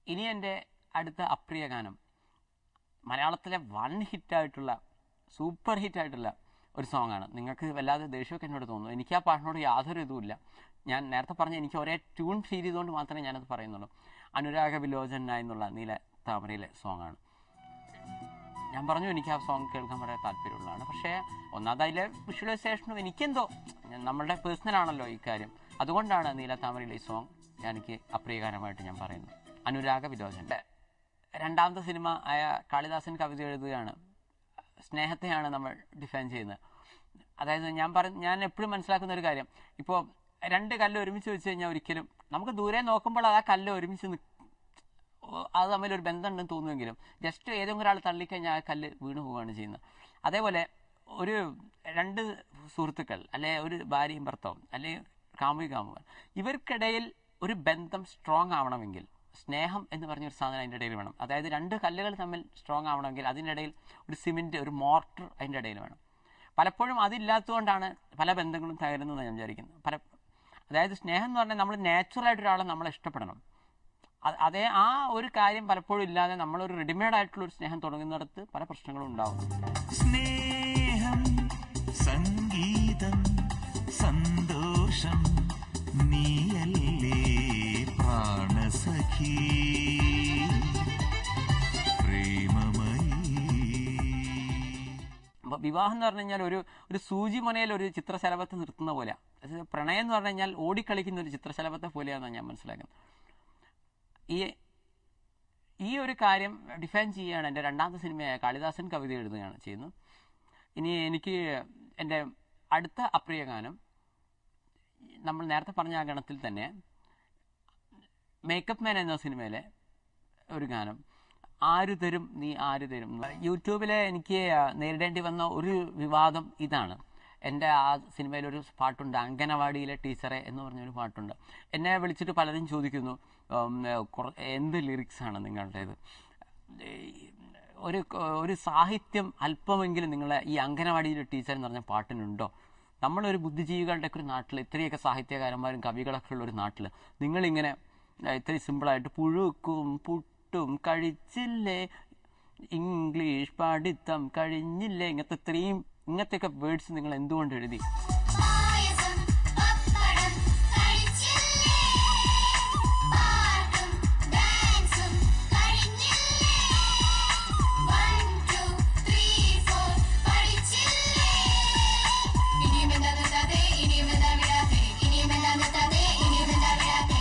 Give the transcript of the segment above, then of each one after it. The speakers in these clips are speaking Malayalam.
ഇനി എൻ്റെ അടുത്ത അപ്രിയ ഗാനം മലയാളത്തിലെ വൺ ഹിറ്റായിട്ടുള്ള സൂപ്പർ ഹിറ്റായിട്ടുള്ള ഒരു സോങ്ങാണ് നിങ്ങൾക്ക് വല്ലാതെ ദേഷ്യമൊക്കെ എന്നോട് തോന്നുന്നു എനിക്ക് ആ പാട്ടിനോട് യാതൊരു ഇതുമില്ല ഞാൻ നേരത്തെ പറഞ്ഞ എനിക്ക് ഒരേ ട്യൂൺ ഫീൽ ചെയ്തുകൊണ്ട് മാത്രമേ ഞാനത് പറയുന്നുള്ളൂ അനുരാഗ വിലോചന എന്നുള്ള നീല താമരയിലെ സോങ്ങാണ് ഞാൻ പറഞ്ഞു എനിക്ക് ആ സോങ് കേൾക്കാൻ വളരെ താല്പര്യമുള്ളതാണ് പക്ഷേ ഒന്നാമത് അതിലെ വിഷ്വലൈസേഷനും എനിക്കെന്തോ ഞാൻ- നമ്മളുടെ പേഴ്സണൽ ആണല്ലോ ഈ കാര്യം അതുകൊണ്ടാണ് നീല താമരയിലെ ഈ സോങ് എനിക്ക് അപ്രിയകരമായിട്ട് ഞാൻ പറയുന്നത് അനുരാഗ വിലോചന രണ്ടാമത്തെ സിനിമ ആയ കാളിദാസൻ കവിത എഴുതുകയാണ് സ്നേഹത്തെയാണ് നമ്മൾ ഡിഫൈൻ ചെയ്യുന്നത് അതായത് ഞാൻ പറ ഞാൻ എപ്പോഴും മനസ്സിലാക്കുന്ന ഒരു കാര്യം ഇപ്പോൾ രണ്ട് കല്ല് ഒരുമിച്ച് വെച്ച് കഴിഞ്ഞാൽ ഒരിക്കലും നമുക്ക് ദൂരെ നോക്കുമ്പോൾ ആ കല്ല് ഒരുമിച്ച് നിൽക്കും അത് തമ്മിൽ ഒരു ബന്ധമുണ്ടെന്ന് തോന്നുമെങ്കിലും ജസ്റ്റ് ഏതെങ്കിലും ഒരാൾ തള്ളിക്കഴിഞ്ഞാൽ ആ കല്ല് വീണു പോവുകയാണ് ചെയ്യുന്നത് അതേപോലെ ഒരു രണ്ട് സുഹൃത്തുക്കൾ അല്ലെ ഒരു ഭാര്യയും ഭർത്താവും അല്ലെ കാമുകി കാമുകൻ ഇവർക്കിടയിൽ ഒരു ബന്ധം സ്ട്രോങ് ആവണമെങ്കിൽ സ്നേഹം എന്ന് പറഞ്ഞൊരു സാധനം അതിൻ്റെ ഇടയിൽ വേണം അതായത് രണ്ട് കല്ലുകൾ തമ്മിൽ സ്ട്രോങ് ആവണമെങ്കിൽ അതിൻ്റെ ഇടയിൽ ഒരു സിമെൻറ്റ് ഒരു മോർട്ടർ അതിൻ്റെ ഇടയിൽ വേണം പലപ്പോഴും അതില്ലാത്തതുകൊണ്ടാണ് പല ബന്ധങ്ങളും തകരുന്നതെന്ന് ഞാൻ വിചാരിക്കുന്നത് പല അതായത് സ്നേഹം എന്ന് പറഞ്ഞാൽ നമ്മൾ നാച്ചുറലായിട്ട് ഒരാളെ നമ്മളെ ഇഷ്ടപ്പെടണം അ- അതേ ആ ഒരു കാര്യം പലപ്പോഴും ഇല്ലാതെ നമ്മളൊരു റെഡിമെയ്ഡ് ആയിട്ടുള്ള ഒരു സ്നേഹം തുടങ്ങുന്നിടത്ത് പല പ്രശ്നങ്ങളും ഉണ്ടാവും സ്നേഹം സംഗീതം സന്തോഷം നീയല്ലേ പ്രാണസഖി പ്രേമമയീ അപ്പോൾ വിവാഹം എന്ന് പറഞ്ഞു കഴിഞ്ഞാൽ ഒരു ഒരു സൂചി മുനയിൽ ഒരു ചിത്രശലഭത്തെ നിർത്തുന്ന പോലെ അതായത് പ്രണയം എന്ന് പറഞ്ഞു കഴിഞ്ഞാൽ ഓടിക്കളിക്കുന്ന ഒരു ചിത്രശലഭത്തെ പോലെയാണെന്ന് ഞാൻ മനസ്സിലാക്കുന്നത് ഈ ഈ ഒരു കാര്യം ഡിഫൈൻ ചെയ്യുകയാണ് എൻ്റെ രണ്ടാമത്തെ സിനിമയായ കാളിദാസൻ കവിത എഴുതുകയാണ് ചെയ്യുന്നത് ഇനി എനിക്ക് എൻ്റെ അടുത്ത അപ്രിയ ഗാനം നമ്മൾ നേരത്തെ പറഞ്ഞ ആ ഗണത്തിൽ തന്നെ മേക്കപ്പ് മാൻ എന്ന സിനിമയിലെ ഒരു ഗാനം ആര് തരും നീ ആര് തരും യൂട്യൂബിലെ എനിക്ക് നേരിടേണ്ടി വന്ന ഒരു വിവാദം ഇതാണ് എൻ്റെ ആ സിനിമയിലൊരു പാട്ടുണ്ട് അങ്കനവാടിയിലെ ടീച്ചറെ എന്ന് പറഞ്ഞൊരു പാട്ടുണ്ട് എന്നെ വിളിച്ചിട്ട് പലരും ചോദിക്കുന്നു ഉം, കുറ- എന്ത് ലിറിക്സാണ് നിങ്ങളുടേത് ഒരു ഒരു സാഹിത്യം അല്പമെങ്കിലും നിങ്ങളെ ഈ അങ്കനവാടിയിലെ ടീച്ചർ എന്ന് പറഞ്ഞ പാട്ടിനുണ്ടോ നമ്മളൊരു ബുദ്ധിജീവികളുടെ ഒക്കെ ഒരു നാട്ടിൽ ഇത്രയൊക്കെ സാഹിത്യകാരന്മാരും കവികളൊക്കെ ഉള്ള ഒരു നാട്ടിൽ നിങ്ങളിങ്ങനെ ഏഹ്, ഇത്രയും സിമ്പിളായിട്ട് പുഴുക്കും പുട്ടും കഴിച്ചില്ലേ ഇംഗ്ലീഷ് പഠിത്തം കഴിഞ്ഞില്ലേ ഇങ്ങനത്തെ ഇത്രയും ഇങ്ങനത്തെയൊക്കെ വേർഡ്സ് നിങ്ങൾ എന്തുകൊണ്ട് എഴുതി പായസം പപ്പടം കഴിച്ചില്ലേ പാട്ടും ഡാൻസും കഴിഞ്ഞില്ലേ വൺ ടു ത്രീ ഫോർ പഠിച്ചില്ലേ ഇനിയും എന്താ നിർത്താതെ ഇനിയും എന്താ വിടാതെ ഇനിയും എന്താ നിർത്താതെ ഇനിയും എന്താ വിടാതെ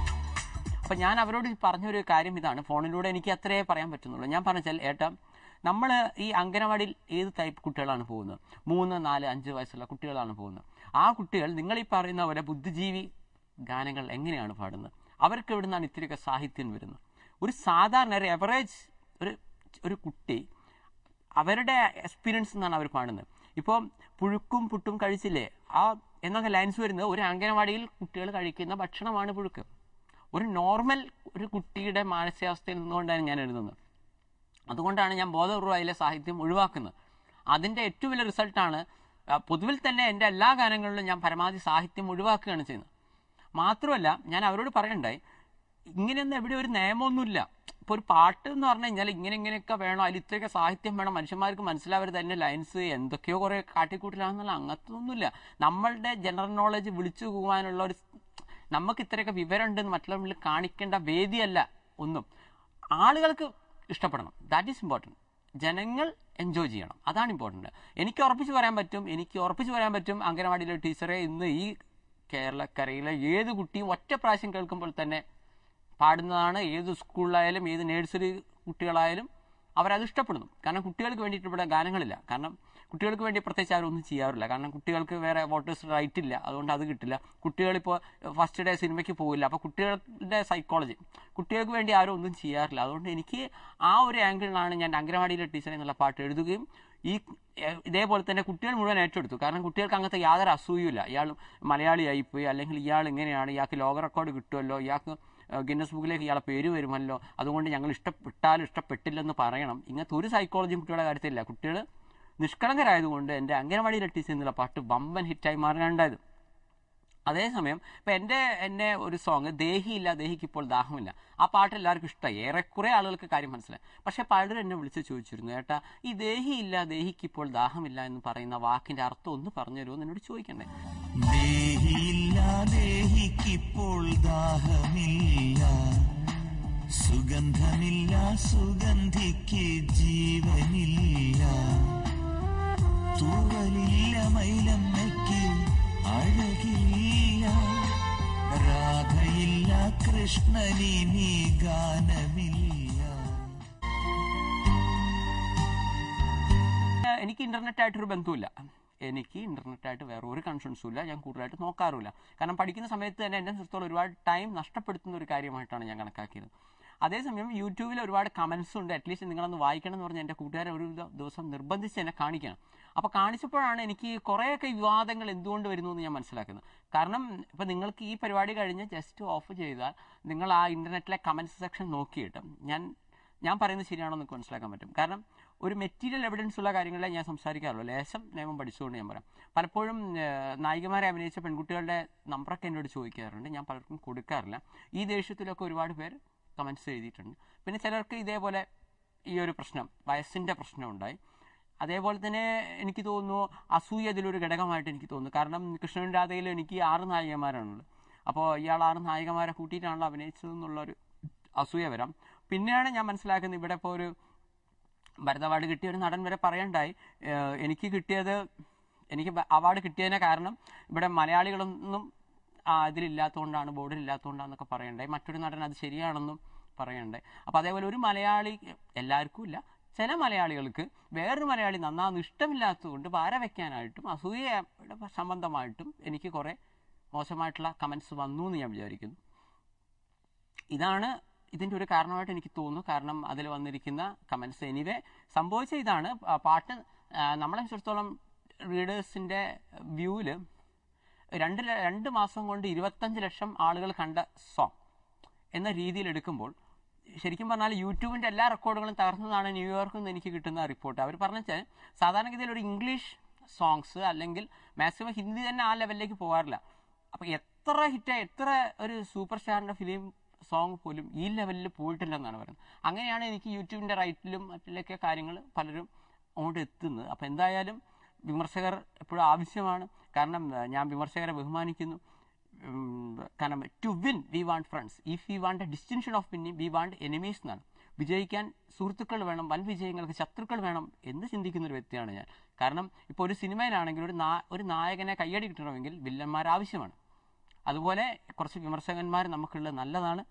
അപ്പം ഞാൻ അവരോട് പറഞ്ഞൊരു കാര്യം ഇതാണ് ഫോണിലൂടെ എനിക്ക് അത്രേ പറയാൻ പറ്റുന്നുള്ളൂ ഞാൻ പറഞ്ഞാൽ ഏട്ടാ നമ്മൾ ഈ അംഗനവാടിയിൽ ഏത് ടൈപ്പ് കുട്ടികളാണ് പോകുന്നത് മൂന്ന് നാല് അഞ്ച് വയസ്സുള്ള കുട്ടികളാണ് പോകുന്നത് ആ കുട്ടികൾ നിങ്ങൾ ഈ പറയുന്ന പോലെ ബുദ്ധിജീവി ഗാനങ്ങൾ എങ്ങനെയാണ് പാടുന്നത് അവർക്ക് എവിടെ നിന്നാണ് ഇത്തിരിയൊക്കെ സാഹിത്യം വരുന്നത് ഒരു സാധാരണ ഒരു എവറേജ് ഒരു ഒരു കുട്ടി അവരുടെ എക്സ്പീരിയൻസ് എന്നാണ് അവർ പാടുന്നത് ഇപ്പോൾ പുഴുക്കും പുട്ടും കഴിച്ചില്ലേ ആ എന്നൊക്കെ ലൈൻസ് വരുന്നത് ഒരു അംഗനവാടിയിൽ കുട്ടികൾ കഴിക്കുന്ന ഭക്ഷണമാണ് പുഴുക്ക് ഒരു നോർമൽ ഒരു കുട്ടിയുടെ മാനസികാവസ്ഥയിൽ നിന്നുകൊണ്ടാണ് ഞാൻ എഴുതുന്നത് അതുകൊണ്ടാണ് ഞാൻ ബോധപൂർവ്വം അതിലെ സാഹിത്യം ഒഴിവാക്കുന്നത് അതിൻ്റെ ഏറ്റവും വലിയ റിസൾട്ടാണ് ആ, പൊതുവിൽ തന്നെ എൻ്റെ എല്ലാ ഗാനങ്ങളിലും ഞാൻ പരമാവധി സാഹിത്യം ഒഴിവാക്കുകയാണ് ചെയ്യുന്നത് മാത്രമല്ല ഞാൻ അവരോട് പറയണ്ടായി ഇങ്ങനെയൊന്നും എവിടെ ഒരു നിയമമൊന്നുമില്ല ഇപ്പോൾ ഒരു പാട്ട് എന്ന് പറഞ്ഞു കഴിഞ്ഞാൽ ഇങ്ങനെ ഇങ്ങനെയൊക്കെ വേണം അതിൽ ഇത്രയൊക്കെ സാഹിത്യം വേണം മനുഷ്യന്മാർക്ക് മനസ്സിലാവരുത് അതിൻ്റെ ലൈൻസ് എന്തൊക്കെയോ കുറേ കാട്ടിക്കൂട്ടിലാണെന്നുള്ള അങ്ങനത്തെ ഒന്നുമില്ല നമ്മളുടെ ജനറൽ നോളജ് വിളിച്ചു പോകാനുള്ള ഒരു നമുക്ക് ഇത്രയൊക്കെ വിവരമുണ്ടെന്ന് മറ്റുള്ളവരിൽ കാണിക്കേണ്ട വേദിയല്ല ഒന്നും ആളുകൾക്ക് ഇഷ്ടപ്പെടണം ദാറ്റ് ഈസ് ഇമ്പോർട്ടൻറ്റ് ജനങ്ങൾ എൻജോയ് ചെയ്യണം അതാണ് ഇമ്പോർട്ടൻറ്റ് എനിക്ക് ഉറപ്പിച്ച് പറയാൻ പറ്റും എനിക്ക് ഉറപ്പിച്ച് പറയാൻ പറ്റും അംഗനവാടിയിലെ ടീച്ചറെ ഇന്ന് ഈ കേരളക്കരയിലെ ഏത് കുട്ടിയും ഒറ്റ പ്രാവശ്യം കേൾക്കുമ്പോൾ തന്നെ പാടുന്നതാണ് ഏത് സ്കൂളിലായാലും ഏത് നേഴ്സറി കുട്ടികളായാലും അവരത് ഇഷ്ടപ്പെടുന്നു കാരണം കുട്ടികൾക്ക് വേണ്ടിയിട്ട് ഇവിടെ ഗാനങ്ങളില്ല കാരണം കുട്ടികൾക്ക് വേണ്ടി പ്രത്യേകിച്ച് ആരും ഒന്നും ചെയ്യാറില്ല കാരണം കുട്ടികൾക്ക് വേറെ വോട്ടേഴ്സ് റൈറ്റ് ഇല്ല അതുകൊണ്ട് അത് കിട്ടില്ല കുട്ടികളിപ്പോൾ ഫസ്റ്റ് ഡേ സിനിമയ്ക്ക് പോകില്ല അപ്പോൾ കുട്ടികളുടെ സൈക്കോളജി കുട്ടികൾക്ക് വേണ്ടി ആരും ഒന്നും ചെയ്യാറില്ല അതുകൊണ്ട് എനിക്ക് ആ ഒരു ആംഗിളിലാണ് ഞാൻ അംഗനവാടിയിലെ ടീച്ചർ എന്നുള്ള പാട്ട് എഴുതുകയും ഈ എ- ഇതേപോലെ തന്നെ കുട്ടികൾ മുഴുവൻ ഏറ്റെടുത്തു കാരണം കുട്ടികൾക്ക് അങ്ങനത്തെ യാതൊരു അസൂയില്ല ഇയാൾ മലയാളിയായിപ്പോയി അല്ലെങ്കിൽ ഇയാൾ ഇങ്ങനെയാണ് ഇയാൾക്ക് ലോക റെക്കോർഡ് കിട്ടുമല്ലോ ഇയാൾക്ക് ഗിന്നസ് ബുക്കിലേക്ക് ഇയാളെ പേര് വരുമല്ലോ അതുകൊണ്ട് ഞങ്ങൾ ഇഷ്ടപ്പെട്ടാലും ഇഷ്ടപ്പെട്ടില്ലെന്ന് പറയണം ഇങ്ങനത്തെ ഒരു സൈക്കോളജിയും കുട്ടികളുടെ കാര്യത്തിലില്ല കുട്ടികൾ നിഷ്കളങ്കരായതുകൊണ്ട് എൻ്റെ അംഗനവാടിയിലെ ടീച്ചർ എന്നുള്ള പാട്ട് വമ്പൻ ഹിറ്റായി മാറുകയുണ്ടായത് അതേസമയം ഇപ്പം എൻ്റെ എന്നെ ഒരു സോങ് ദേഹിയില്ല ദേഹിക്കിപ്പോൾ ദാഹമില്ല ആ പാട്ട് എല്ലാവർക്കും ഇഷ്ടമായി ഏറെക്കുറെ ആളുകൾക്ക് കാര്യം മനസ്സിലായി പക്ഷെ പലരും എന്നെ വിളിച്ച് ചോദിച്ചിരുന്നു ഏട്ടാ ഈ ദേഹിയില്ല ദേഹിക്കിപ്പോൾ ദാഹമില്ല എന്ന് പറയുന്ന വാക്കിന്റെ അർത്ഥം ഒന്ന് പറഞ്ഞു തരുമോ എന്ന് എന്നോട് ചോദിക്കണ്ടേ ദേഹിയില്ല ദേഹിക്കിപ്പോൾ ദാഹമില്ല സുഗന്ധമില്ല സുഗന്ധിക്ക് ജീവനില്ല തൂവലില്ല മൈലമ്മയ്ക്ക് അഴകില്ല രാധയില്ല കൃഷ്ണനിനി ഗാനമില്ല ഏഹ് എനിക്ക് ഇന്റർനെറ്റായിട്ടൊരു ബന്ധമില്ല എനിക്ക് ഇന്റർനെറ്റായിട്ട് വേറെ ഒരു കൺസേൺസും ഇല്ല ഞാൻ കൂടുതലായിട്ട് നോക്കാറുമില്ല കാരണം പഠിക്കുന്ന സമയത്ത് തന്നെ എന്നെ സംബന്ധിച്ചിടത്തോളം ഒരുപാട് ടൈം നഷ്ടപ്പെടുത്തുന്ന ഒരു കാര്യമായിട്ടാണ് ഞാൻ കണക്കാക്കിയത് അതേസമയം യൂട്യൂബിൽ ഒരുപാട് കമൻസ് ഉണ്ട് അറ്റ്ലീസ്റ്റ് നിങ്ങളൊന്ന് വായിക്കണം എന്ന് പറഞ്ഞ് എൻ്റെ കൂട്ടുകാരെ ഒരു ദ- ദിവസം നിർബന്ധിച്ച് എന്നെ കാണിക്കണം അപ്പോൾ കാണിച്ചപ്പോഴാണ് എനിക്ക് കുറേയൊക്കെ വിവാദങ്ങൾ എന്തുകൊണ്ട് വരുന്നു എന്ന് ഞാൻ മനസ്സിലാക്കുന്നത് കാരണം ഇപ്പം നിങ്ങൾക്ക് ഈ പരിപാടി കഴിഞ്ഞ് ജസ്റ്റ് ഓഫ് ചെയ്താൽ നിങ്ങൾ ആ ഇൻ്റർനെറ്റിലെ കമൻസ് സെക്ഷൻ നോക്കിയിട്ട് ഞാൻ ഞാൻ പറയുന്നത് ശരിയാണോ എന്ന് മനസ്സിലാക്കാൻ പറ്റും കാരണം ഒരു മെറ്റീരിയൽ എവിഡൻസ് ഉള്ള കാര്യങ്ങളെ ഞാൻ സംസാരിക്കാറുള്ളൂ ലേശം നിയമം പഠിച്ചുകൊണ്ട് ഞാൻ പറയാം പലപ്പോഴും ഏഹ്, നായികമാരെ അഭിനയിച്ച പെൺകുട്ടികളുടെ നമ്പറൊക്കെ എന്നോട് ചോദിക്കാറുണ്ട് ഞാൻ പലർക്കും കൊടുക്കാറില്ല ഈ ദേഷ്യത്തിലൊക്കെ ഒരുപാട് പേര് കമൻസ് എഴുതിയിട്ടുണ്ട് പിന്നെ ചിലർക്ക് ഇതേപോലെ ഈ ഒരു പ്രശ്നം വയസ്സിൻ്റെ പ്രശ്നം ഉണ്ടായി അതേപോലെ തന്നെ എനിക്ക് തോന്നുന്നു അസൂയ ഇതിലൊരു ഘടകമായിട്ട് എനിക്ക് തോന്നുന്നു കാരണം കൃഷ്ണൻ രാധയിൽ എനിക്ക് ആറ് നായികമാരാണുള്ളത് അപ്പോൾ ഇയാൾ ആറ് നായികമാരെ കൂട്ടിയിട്ടാണല്ലോ അഭിനയിച്ചതെന്നുള്ളൊരു അസൂയ വരാം പിന്നെയാണ് ഞാൻ മനസ്സിലാക്കുന്നത് ഇവിടെ ഇപ്പോൾ ഒരു ഭരത അവാർഡ് കിട്ടിയ ഒരു നടൻ വരെ പറയണ്ടായി ഏഹ് എനിക്ക് കിട്ടിയത് എനിക്ക് അവാർഡ് കിട്ടിയതിന് കാരണം ഇവിടെ മലയാളികളൊന്നും ആ, ഇതിലില്ലാത്തതുകൊണ്ടാണ് ബോർഡിൽ ഇല്ലാത്തതുകൊണ്ടാണെന്നൊക്കെ പറയണ്ടായി മറ്റൊരു നടൻ അത് ശരിയാണെന്നും പറയണ്ടായി അപ്പോൾ അതേപോലെ ഒരു മലയാളി എല്ലാവർക്കും ഇല്ല ചില മലയാളികൾക്ക് വേറൊരു മലയാളി നന്നാന്ന് ഇഷ്ടമില്ലാത്തതുകൊണ്ട് പാര വെക്കാനായിട്ടും അസൂയ സംബന്ധമായിട്ടും എനിക്ക് കുറേ മോശമായിട്ടുള്ള കമൻസ് വന്നു എന്ന് ഞാൻ വിചാരിക്കുന്നു ഇതാണ് ഇതിൻ്റെ ഒരു കാരണമായിട്ട് എനിക്ക് തോന്നുന്നു കാരണം അതിൽ വന്നിരിക്കുന്ന കമൻസ് എനിവേ സംഭവിച്ച ഇതാണ് ആ പാട്ട് ആ, നമ്മളെ സംബന്ധിച്ചിടത്തോളം റീഡേഴ്സിൻ്റെ വ്യൂവിൽ രണ്ട് ല- രണ്ട് മാസം കൊണ്ട് ഇരുപത്തഞ്ച് ലക്ഷം ആളുകൾ കണ്ട സോങ് എന്ന രീതിയിൽ എടുക്കുമ്പോൾ ശരിക്കും പറഞ്ഞാൽ യൂട്യൂബിൻ്റെ എല്ലാ റെക്കോർഡുകളും തകർന്നതാണ് ന്യൂയോർക്കിൽ നിന്ന് എനിക്ക് കിട്ടുന്ന റിപ്പോർട്ട് അവർ പറഞ്ഞാൽ സാധാരണഗതിയിൽ ഒരു ഇംഗ്ലീഷ് സോങ്സ് അല്ലെങ്കിൽ മാക്സിമം ഹിന്ദി തന്നെ ആ ലെവലിലേക്ക് പോകാറില്ല അപ്പോൾ എത്ര ഹിറ്റ് എത്ര ഒരു സൂപ്പർ സ്റ്റാറിൻ്റെ ഫിലിം സോങ് പോലും ഈ ലെവലിൽ പോയിട്ടില്ലെന്നാണ് പറയുന്നത് അങ്ങനെയാണ് എനിക്ക് യൂട്യൂബിൻ്റെ റൈറ്റിലും മറ്റിലൊക്കെ കാര്യങ്ങൾ പലരും അങ്ങോട്ട് എത്തുന്നത് അപ്പോൾ എന്തായാലും വിമർശകർ എപ്പോഴും ആവശ്യമാണ് കാരണം ഏഹ്, ഞാൻ വിമർശകരെ ബഹുമാനിക്കുന്നു ഉം, കാരണം to win we want friends if we want a distinction of winning we want enemies എന്നാണ് വിജയിക്കാൻ സുഹൃത്തുക്കൾ വേണം വൻ വിജയങ്ങൾക്ക് ശത്രുക്കൾ വേണം എന്ന് ചിന്തിക്കുന്ന ഒരു വ്യക്തിയാണ് ഞാൻ കാരണം ഇപ്പോൾ ഒരു സിനിമയിലാണെങ്കിൽ ഒരു നാ ഒരു നായകനെ കയ്യടി കിട്ടണമെങ്കിൽ വില്ലന്മാർ ആവശ്യമാണ് അതുപോലെ കുറച്ച് വിമർശകന്മാർ നമുക്കുള്ളത് നല്ലതാണ്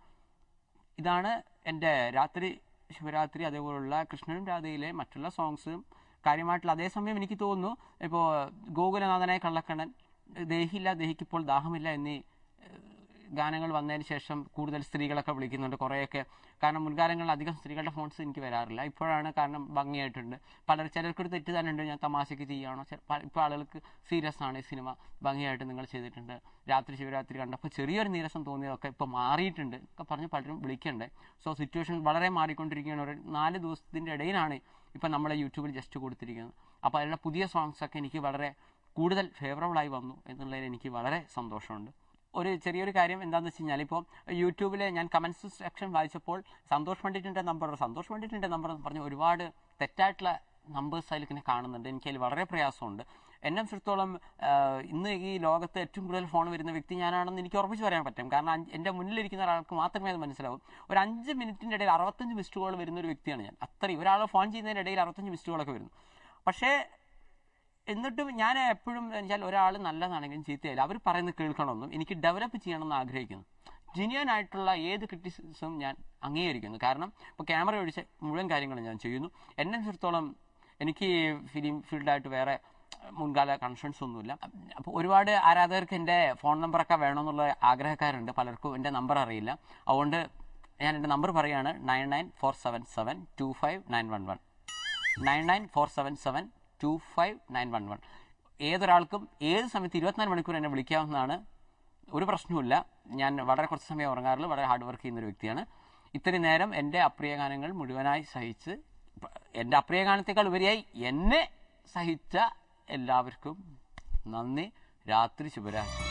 ഇതാണ് എൻ്റെ രാത്രി ശിവരാത്രി അതേപോലുള്ള കൃഷ്ണനും രാധയിലെ മറ്റുള്ള സോങ്സും കാര്യമായിട്ടുള്ള അതേസമയം എനിക്ക് തോന്നുന്നു ഇപ്പോൾ ഗോകുലനാഥനായ കള്ളക്കണ്ണൻ ദേഹില്ല ദേഹിക്കിപ്പോൾ ദാഹമില്ല എന്നീ ഏഹ്, ഗാനങ്ങൾ വന്നതിന് ശേഷം കൂടുതൽ സ്ത്രീകളൊക്കെ വിളിക്കുന്നുണ്ട് കുറേയൊക്കെ കാരണം മുൻകാലങ്ങളിൽ അധികം സ്ത്രീകളുടെ ഫോൺസ് എനിക്ക് വരാറില്ല ഇപ്പോഴാണ് കാരണം ഭംഗിയായിട്ടുണ്ട് പലർ ചിലർക്കൊരു തെറ്റ് തന്നെ ഉണ്ട് ഞാൻ തമാശയ്ക്ക് ചെയ്യുകയാണോ ചെ- പ- ഇപ്പോൾ ആളുകൾക്ക് സീരിയസ് ആണ് ഈ സിനിമ ഭംഗിയായിട്ട് നിങ്ങൾ ചെയ്തിട്ടുണ്ട് രാത്രി ശിവരാത്രി കണ്ടപ്പോൾ ചെറിയൊരു നീരസം തോന്നിയതൊക്കെ ഇപ്പോൾ മാറിയിട്ടുണ്ട് ഒക്കെ പറഞ്ഞ് പലരും വിളിക്കണ്ടേ സോ സിറ്റുവേഷൻ വളരെ മാറിക്കൊണ്ടിരിക്കുകയാണ് ഒരു നാല് ദിവസത്തിൻ്റെ ഇടയിലാണ് ഇപ്പം നമ്മളെ യൂട്യൂബിൽ ജസ്റ്റ് കൊടുത്തിരിക്കുന്നത് അപ്പോൾ അതിലുള്ള പുതിയ സോങ്സ് ഒക്കെ എനിക്ക് വളരെ കൂടുതൽ ഫേവറബിളായി വന്നു എന്നുള്ളതിൽ എനിക്ക് വളരെ സന്തോഷമുണ്ട് ഒരു ചെറിയൊരു കാര്യം എന്താണെന്ന് വെച്ച് കഴിഞ്ഞാൽ ഇപ്പോൾ യൂട്യൂബിൽ ഞാൻ കമൻസ് സെക്ഷൻ വായിച്ചപ്പോൾ സന്തോഷ് പണ്ഡിറ്റിൻ്റെ നമ്പർ സന്തോഷ് പണ്ഡിറ്റിൻ്റെ നമ്പർ എന്ന് പറഞ്ഞ് ഒരുപാട് തെറ്റായിട്ടുള്ള നമ്പേഴ്സ് അതിൽ ഇങ്ങനെ കാണുന്നുണ്ട് എനിക്ക് അതിൽ വളരെ പ്രയാസമുണ്ട് എന്നെ സംബന്ധിച്ചിടത്തോളം ആഹ്, ഇന്ന് ഈ ലോകത്ത് ഏറ്റവും കൂടുതൽ ഫോൺ വരുന്ന വ്യക്തി ഞാനാണെന്ന് എനിക്ക് ഉറപ്പിച്ച് പറയാൻ പറ്റും കാരണം അഞ്ച്- എൻ്റെ മുന്നിലിരിക്കുന്ന ഒരാൾക്ക് മാത്രമേ അത് മനസ്സിലാവും ഒരു അഞ്ച് മിനിറ്റിൻ്റെ ഇടയിൽ അറുപത്തഞ്ച് മിസ്ഡ് കോൾ വരുന്ന ഒരു വ്യക്തിയാണ് ഞാൻ അത്രയും ഒരാൾ ഫോൺ ചെയ്യുന്നതിൻ്റെ ഇടയിൽ അറുപത്തഞ്ച് മിസ്ഡ് കോളൊക്കെ വരുന്നു പക്ഷേ എന്നിട്ടും ഞാൻ എപ്പോഴും വെച്ചാൽ ഒരാൾ നല്ലതാണെങ്കിലും ചീത്തയായാലും അവർ പറയുന്നത് കേൾക്കണമെന്നും എനിക്ക് ഡെവലപ്പ് ചെയ്യണമെന്ന് ആഗ്രഹിക്കുന്നു ജെന്യൂൻ ആയിട്ടുള്ള ഏത് ക്രിറ്റിസിസം ഞാൻ അംഗീകരിക്കുന്നു കാരണം ഇപ്പോൾ ക്യാമറ ഒഴിച്ച് മുഴുവൻ കാര്യങ്ങളും ഞാൻ ചെയ്യുന്നു എന്നെ സംബന്ധിച്ചിടത്തോളം എനിക്ക് ഫിലിം ഫീൽഡായിട്ട് വേറെ മുൻകാല കൺസേൺസ് ഒന്നുമില്ല അപ്പോൾ ഒരുപാട് ആരാധകർക്ക് എൻ്റെ ഫോൺ നമ്പറൊക്കെ വേണമെന്നുള്ള ആഗ്രഹക്കാരുണ്ട് പലർക്കും എൻ്റെ നമ്പർ അറിയില്ല അതുകൊണ്ട് ഞാൻ എൻ്റെ നമ്പർ പറയുകയാണ് nine nine four seven seven two five nine one one nine nine four seven seven two five nine one one ഏതൊരാൾക്കും ഏത് സമയത്ത് ഇരുപത്തിനാല് മണിക്കൂർ എന്നെ വിളിക്കാവുന്നതാണ് ഒരു പ്രശ്നവുമില്ല ഞാൻ വളരെ കുറച്ച് സമയം ഉറങ്ങാറില്ല വളരെ ഹാർഡ് വർക്ക് ചെയ്യുന്ന ഒരു വ്യക്തിയാണ് ഇത്രയും നേരം എൻ്റെ അപ്രിയ ഗാനങ്ങൾ മുഴുവനായി സഹിച്ച് പ- എൻ്റെ അപ്രിയ ഗാനത്തേക്കാൾ ഉപരിയായി എന്നെ സഹിച്ച എല്ലാവർക്കും നന്ദി രാത്രി ശുഭരാത്രി